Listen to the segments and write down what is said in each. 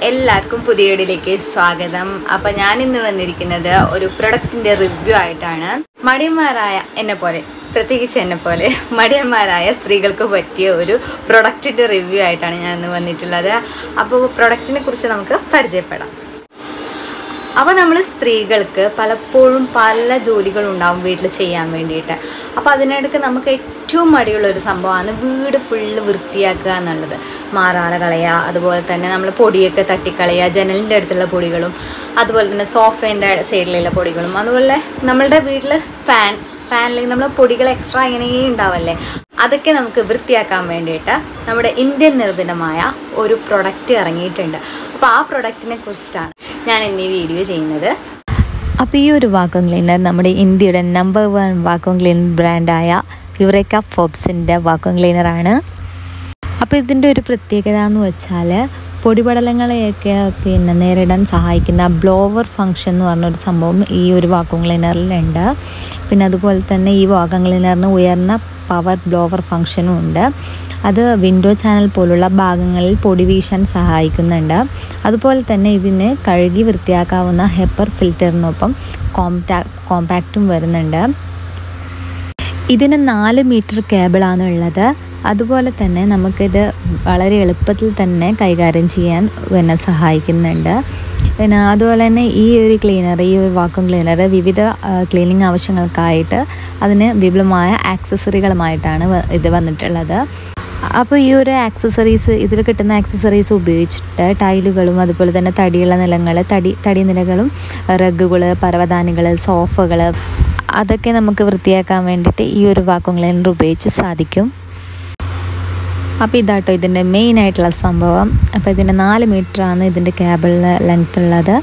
എല്ലാവർക്കും പുതിയ വീഡിയോയിലേക്ക് സ്വാഗതം അപ്പം ഞാൻ ഇന്ന് വന്നിരിക്കുന്നത് ഒരു പ്രൊഡക്റ്റിന്റെ റിവ്യൂ ആയിട്ടാണ് മടിയന്മാരായ എന്നെ പോലെ പ്രത്യേകിച്ച് എന്നെ പോലെ മടിയന്മാരായ സ്ത്രീകൾക്ക് പറ്റിയ ഒരു പ്രൊഡക്റ്റിന്റെ റിവ്യൂ ആയിട്ടാണ് ഞാൻ ഇന്ന് വന്നിട്ടുള്ളത് അപ്പോൾ പ്രൊഡക്റ്റിനെ കുറിച്ച് നമുക്ക് പരിചയപ്പെടാം അപ്പോൾ നമ്മൾ സ്ത്രീകൾക്ക് പലപ്പോഴും പല ജോലികളുണ്ടാവും വീട്ടിൽ ചെയ്യാൻ വേണ്ടിയിട്ട് അപ്പോൾ അതിനിടയ്ക്ക് നമുക്ക് ഏറ്റവും മടിയുള്ള ഒരു സംഭവമാണ് വീട് ഫുള്ള് വൃത്തിയാക്കുക എന്നുള്ളത് മാറാല കളയുക അതുപോലെ തന്നെ നമ്മൾ പൊടിയൊക്കെ തട്ടിക്കളയുക ജനലിൻ്റെ അടുത്തുള്ള പൊടികളും അതുപോലെ തന്നെ സോഫേൻ്റെ സൈഡിലുള്ള പൊടികളും അതുപോലെ നമ്മളുടെ വീട്ടിൽ ഫാൻ ഫാനിലേക്ക് നമ്മൾ പൊടികൾ എക്സ്ട്രാ ഇങ്ങനെ ഉണ്ടാവല്ലേ അതൊക്കെ നമുക്ക് വൃത്തിയാക്കാൻ വേണ്ടിയിട്ട് നമ്മുടെ ഇന്ത്യൻ നിർമ്മിതമായ ഒരു പ്രൊഡക്റ്റ് ഇറങ്ങിയിട്ടുണ്ട് അപ്പോൾ ആ പ്രൊഡക്റ്റിനെ കുറിച്ചിട്ടാണ് ഞാൻ ഇന്ന് ഈ വീഡിയോ ചെയ്യുന്നത് അപ്പോൾ ഈ ഒരു വാക്വം ക്ലീനർ നമ്മുടെ ഇന്ത്യയുടെ നമ്പർ വൺ വാക്വം ക്ലീനർ ബ്രാൻഡായ യുറേക്ക ഫോബ്സിൻ്റെ വാക്വം ക്ലീനറാണ് അപ്പോൾ ഇതിൻ്റെ ഒരു പ്രത്യേകത എന്ന് വെച്ചാൽ പൊടിപടലങ്ങളെയൊക്കെ പിന്നെ നേരിടാൻ സഹായിക്കുന്ന ബ്ലോവർ ഫങ്ഷൻ എന്ന് പറഞ്ഞൊരു സംഭവം ഈ ഒരു വാക്വം ക്ലീനറിലുണ്ട് പിന്നെ അതുപോലെ തന്നെ ഈ വാക്വം ക്ലീനറിന് ഉയർന്ന പവർ ബ്ലോവർ ഫങ്ഷനും ഉണ്ട് അത് വിൻഡോ ചാനൽ പോലുള്ള ഭാഗങ്ങളിൽ പൊടി വീശാൻ സഹായിക്കുന്നുണ്ട് അതുപോലെ തന്നെ ഇതിന് കഴുകി വൃത്തിയാക്കാവുന്ന ഹെപ്പർ ഫിൽറ്ററിനൊപ്പം കോംപാ കോമ്പാക്റ്റും വരുന്നുണ്ട് ഇതിന് നാല് മീറ്റർ കേബിളാണ് ഉള്ളത് അതുപോലെ തന്നെ നമുക്കിത് വളരെ എളുപ്പത്തിൽ തന്നെ കൈകാര്യം ചെയ്യാൻ പിന്നെ സഹായിക്കുന്നുണ്ട് പിന്നെ അതുപോലെ തന്നെ ഈ ഒരു ക്ലീനർ ഈ ഒരു വാക്വം ക്ലീനർ വിവിധ ക്ലീനിങ് ആവശ്യങ്ങൾക്കായിട്ട് അതിന് വിപുലമായ ആക്സസറികളുമായിട്ടാണ് വ- ഇത് വന്നിട്ടുള്ളത് അപ്പോൾ ഈ ഒരു ആക്സസറീസ് ഇതിൽ കിട്ടുന്ന ആക്സസറീസ് ഉപയോഗിച്ചിട്ട് ടൈലുകളും അതുപോലെ തന്നെ തടിയുള്ള നിലങ്ങൾ തടി തടി നിലകളും റഗ്ഗുകൾ പരവതാനികൾ സോഫകൾ അതൊക്കെ നമുക്ക് വൃത്തിയാക്കാൻ വേണ്ടിയിട്ട് ഈ ഒരു വാക്വം ക്ലീനർ ഉപയോഗിച്ച് സാധിക്കും അപ്പോൾ ഇതാട്ടോ ഇതിൻ്റെ മെയിൻ ആയിട്ടുള്ള സംഭവം അപ്പോൾ ഇതിൻ്റെ നാല് മീറ്ററാണ് ഇതിൻ്റെ കേബിളിന് ലെങ്ത് ഉള്ളത്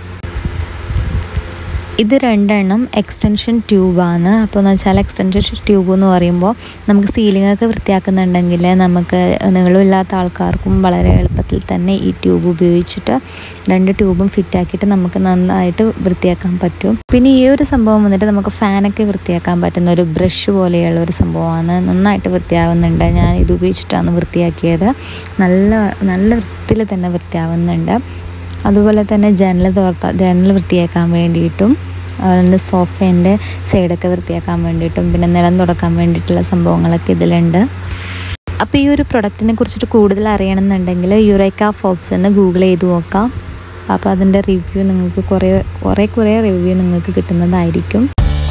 ഇത് രണ്ടെണ്ണം എക്സ്റ്റൻഷൻ ട്യൂബാണ് അപ്പോൾ എന്ന് വെച്ചാൽ എക്സ്റ്റൻഷൻ ട്യൂബ് എന്ന് പറയുമ്പോൾ നമുക്ക് സീലിംഗ് ഒക്കെ വൃത്തിയാക്കുന്നുണ്ടെങ്കിൽ നമുക്ക് നീളമില്ലാത്ത ആൾക്കാർക്കും വളരെ എളുപ്പത്തിൽ തന്നെ ഈ ട്യൂബ് ഉപയോഗിച്ചിട്ട് രണ്ട് ട്യൂബും ഫിറ്റ് ആക്കിയിട്ട് നമുക്ക് നന്നായിട്ട് വൃത്തിയാക്കാൻ പറ്റും പിന്നെ ഈ ഒരു സംഭവം വന്നിട്ട് നമുക്ക് ഫാനൊക്കെ വൃത്തിയാക്കാൻ പറ്റുന്ന ഒരു ബ്രഷ് പോലെയുള്ള ഒരു സംഭവമാണ് നന്നായിട്ട് വൃത്തിയാവുന്നുണ്ട് ഞാൻ ഇത് ഉപയോഗിച്ചിട്ടാണ് വൃത്തിയാക്കിയത് നല്ല നല്ല വൃത്തിയിൽ തന്നെ വൃത്തിയാവുന്നുണ്ട് അതുപോലെ തന്നെ ജനൽ തോർത്ത ജനൽ വൃത്തിയാക്കാൻ വേണ്ടിയിട്ടും അതുപോലെ സോഫേൻ്റെ സൈഡൊക്കെ വൃത്തിയാക്കാൻ വേണ്ടിയിട്ടും പിന്നെ നിലം തുടക്കാൻ വേണ്ടിയിട്ടുള്ള സംഭവങ്ങളൊക്കെ ഇതിലുണ്ട് അപ്പോൾ ഈ ഒരു പ്രൊഡക്റ്റിനെ കുറിച്ചിട്ട് കൂടുതൽ അറിയണമെന്നുണ്ടെങ്കിൽ യുറേക്ക ഫോബ്സ് എന്ന് ഗൂഗിൾ ചെയ്ത് നോക്കാം അപ്പോൾ അതിൻ്റെ റിവ്യൂ നിങ്ങൾക്ക് കുറേ കുറേ കുറേ റിവ്യൂ നിങ്ങൾക്ക് കിട്ടുന്നതായിരിക്കും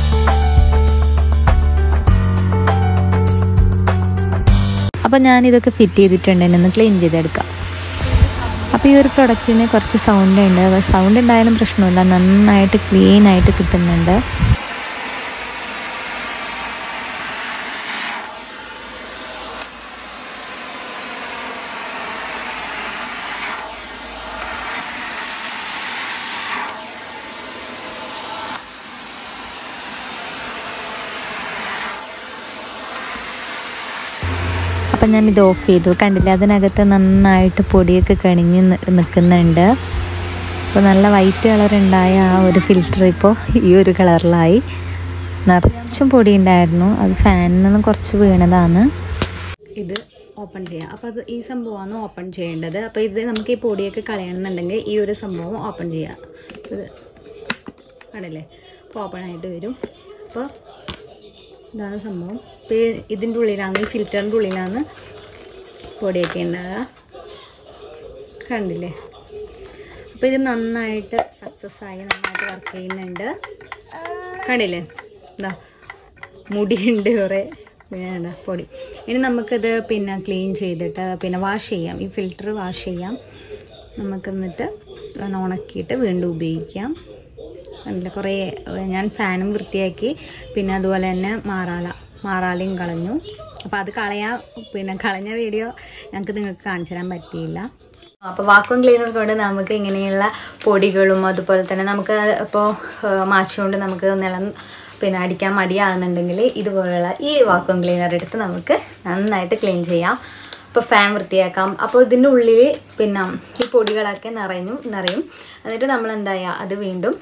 അപ്പോൾ ഞാനിതൊക്കെ ഫിറ്റ് ചെയ്തിട്ടുണ്ട് എന്നെ ഒന്ന് ക്ലീൻ ചെയ്തെടുക്കാം അപ്പോൾ ഈ ഒരു പ്രൊഡക്റ്റിന് കുറച്ച് സൗണ്ട് ഉണ്ട് പക്ഷെ സൗണ്ട് ഉണ്ടായാലും പ്രശ്നമില്ല നന്നായിട്ട് ക്ലീൻ ആയിട്ട് കിട്ടുന്നുണ്ട് അപ്പം ഞാൻ ഇത് ഓഫ് ചെയ്തു കണ്ടില്ല അതിനകത്ത് നന്നായിട്ട് പൊടിയൊക്കെ കണിഞ്ഞ് നി- നിൽക്കുന്നുണ്ട് അപ്പോൾ നല്ല വൈറ്റ് കളർ ഉണ്ടായ ആ ഒരു ഫിൽറ്റർ ഇപ്പോൾ ഈ ഒരു കളറിലായി നിറച്ചും പൊടി ഉണ്ടായിരുന്നു അത് ഫാനിൽ നിന്ന് കുറച്ച് വീണതാണ് ഇത് ഓപ്പൺ ചെയ്യാം അപ്പോൾ അത് ഈ സംഭവമാണ് ഓപ്പൺ ചെയ്യേണ്ടത് അപ്പോൾ ഇത് നമുക്ക് ഈ പൊടിയൊക്കെ കളയണമെന്നുണ്ടെങ്കിൽ ഈ ഒരു സംഭവം ഓപ്പൺ ചെയ്യാം ഇത് കണ്ടില്ലേ അപ്പോൾ ഓപ്പൺ ആയിട്ട് വരും അപ്പോൾ ഇതാണ് സംഭവം ഇപ്പോൾ ഇതിൻ്റെ ഉള്ളിലാണ് ഈ ഫിൽറ്ററിൻ്റെ ഉള്ളിലാണ് പൊടിയൊക്കെ ഉണ്ടാകുക കണ്ടില്ലേ അപ്പോൾ ഇത് നന്നായിട്ട് സക്സസ് ആയി നന്നായിട്ട് വർക്ക് ചെയ്യുന്നുണ്ട് കണ്ടില്ലേ എന്താ മുടിയുണ്ട് കുറേ പിന്നെ എന്താ പൊടി ഇനി നമുക്കിത് പിന്നെ ക്ലീൻ ചെയ്തിട്ട് പിന്നെ വാഷ് ചെയ്യാം ഈ ഫിൽറ്റർ വാഷ് ചെയ്യാം നമുക്ക് എന്നിട്ട് ഒന്ന് ഉണക്കിയിട്ട് വീണ്ടും ഉപയോഗിക്കാം കണ്ടില്ല കുറേ ഏഹ്, ഞാൻ ഫാനും വൃത്തിയാക്കി പിന്നെ അതുപോലെ തന്നെ മാറാല മാറാലയും കളഞ്ഞു അപ്പോൾ അത് കളയാൻ പിന്നെ കളഞ്ഞ വീഡിയോ ഞങ്ങൾക്ക് നിങ്ങൾക്ക് കാണിച്ചു തരാൻ പറ്റിയില്ല അപ്പോൾ വാക്വം ക്ലീനർ കൊണ്ട് നമുക്ക് ഇങ്ങനെയുള്ള പൊടികളും അതുപോലെ തന്നെ നമുക്ക് ഇപ്പോൾ മാച്ചുകൊണ്ട് നമുക്ക് നിലം പിന്നെ അടിക്കാൻ മടിയാകുന്നുണ്ടെങ്കിൽ ഇതുപോലുള്ള ഈ വാക്വം ക്ലീനർ എടുത്ത് നമുക്ക് നന്നായിട്ട് ക്ലീൻ ചെയ്യാം ഇപ്പോൾ ഫാൻ വൃത്തിയാക്കാം അപ്പോൾ ഇതിൻ്റെ ഉള്ളിൽ പിന്നെ ഈ പൊടികളൊക്കെ നിറഞ്ഞു നിറയും എന്നിട്ട് നമ്മൾ എന്താ ചെയ്യുക അത് വീണ്ടും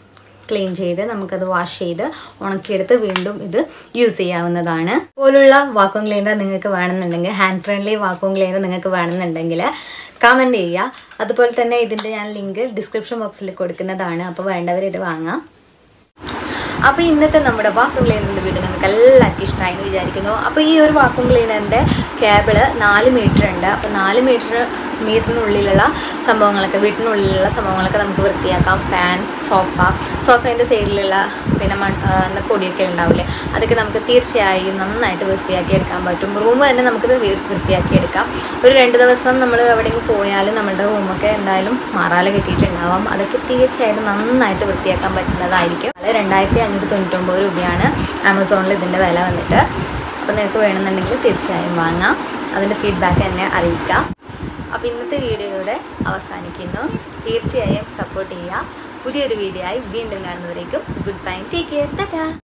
ക്ലീൻ ചെയ്ത് നമുക്കത് വാഷ് ചെയ്ത് ഉണക്കിയെടുത്ത് വീണ്ടും ഇത് യൂസ് ചെയ്യാവുന്നതാണ് പോലുള്ള വാക്വം ക്ലീനർ നിങ്ങൾക്ക് വേണമെന്നുണ്ടെങ്കിൽ ഹാൻഡ് ഫ്രണ്ട്ലി വാക്വം ക്ലീനർ നിങ്ങൾക്ക് വേണമെന്നുണ്ടെങ്കിൽ കമൻറ്റ് ചെയ്യുക അതുപോലെ തന്നെ ഇതിൻ്റെ ഞാൻ ലിങ്ക് ഡിസ്ക്രിപ്ഷൻ ബോക്സിൽ കൊടുക്കുന്നതാണ് അപ്പോൾ വേണ്ടവർ ഇത് വാങ്ങാം അപ്പോൾ ഇന്നത്തെ നമ്മുടെ വാക്വം ക്ലീനറിൻ്റെ വീഡിയോ നിങ്ങൾക്ക് എല്ലാവർക്കും ഇഷ്ടമായി എന്ന് വിചാരിക്കുന്നു അപ്പോൾ ഈ ഒരു വാക്വം ക്ലീനറിൻ്റെ കേബിള് നാല് മീറ്റർ ഉണ്ട് അപ്പോൾ നാല് മീറ്റർ മീറ്ററിനുള്ളിലുള്ള സംഭവങ്ങളൊക്കെ വീട്ടിനുള്ളിലുള്ള സംഭവങ്ങളൊക്കെ നമുക്ക് വൃത്തിയാക്കാം ഫാൻ സോഫ സോഫേൻ്റെ സൈഡിലുള്ള പിന്നെ മൺ ആ, എന്താ പൊടിയൊക്കെ ഉണ്ടാവില്ലേ അതൊക്കെ നമുക്ക് തീർച്ചയായും നന്നായിട്ട് വൃത്തിയാക്കി എടുക്കാൻ പറ്റും റൂം തന്നെ നമുക്കിത് വൃ- വൃത്തിയാക്കി എടുക്കാം ഒരു രണ്ട് ദിവസം നമ്മൾ എവിടെയെങ്കിലും പോയാലും നമ്മുടെ റൂമൊക്കെ എന്തായാലും മാറാല കെട്ടിയിട്ടുണ്ടാവാം അതൊക്കെ തീർച്ചയായിട്ടും നന്നായിട്ട് വൃത്തിയാക്കാൻ പറ്റുന്നതായിരിക്കും അത് രണ്ടായിരത്തി അഞ്ഞൂറ്റി തൊണ്ണൂറ്റൊമ്പത് രൂപയാണ് ആമസോണിൽ ഇതിൻ്റെ വില വന്നിട്ട് അപ്പോൾ നിങ്ങൾക്ക് വേണമെന്നുണ്ടെങ്കിൽ തീർച്ചയായും വാങ്ങാം അതിൻ്റെ ഫീഡ്ബാക്ക് എന്നെ അറിയിക്കാം അപ്പോൾ ഇന്നത്തെ വീഡിയോയുടെ അവസാനിക്കുന്നു തീർച്ചയായും സപ്പോർട്ട് ചെയ്യുക പുതിയൊരു വീഡിയോ ആയി വീണ്ടും കാണുന്നവരേക്കും good bye take care Tata